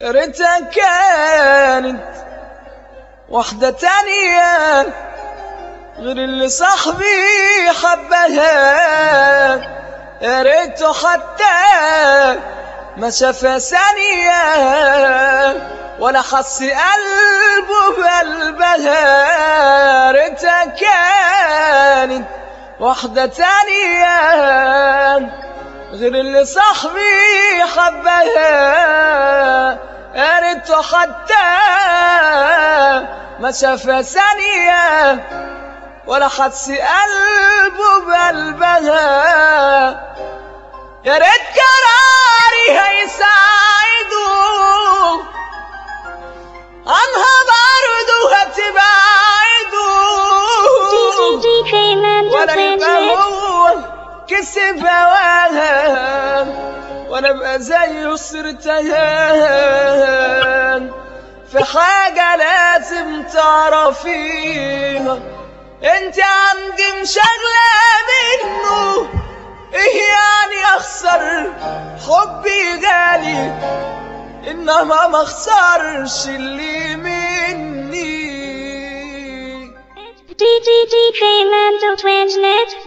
ريتها كانت واحدة تانية غير اللي صاحبي حبها يا ريته حتى ما شافها ثانية ولا حس قلبه بقلبها يا ريتها كانت واحدة تانية غير اللي صاحبي حبها يا ريته حتى ما شافها ثانية ولا حس قلبه بقلبها يا ريت قراري هيساعده عنها برضه هتبعده DJ Mando ولا يبقى Transmit. هو كسب هواها وانا ابقى زيه صرت هان في حاجة لازم تعرفيها انت عندي مشغلة منه ايه يعني اخسر حبي غالي انما ما اخسرش اللي مني DJ DJ Mando Transmit.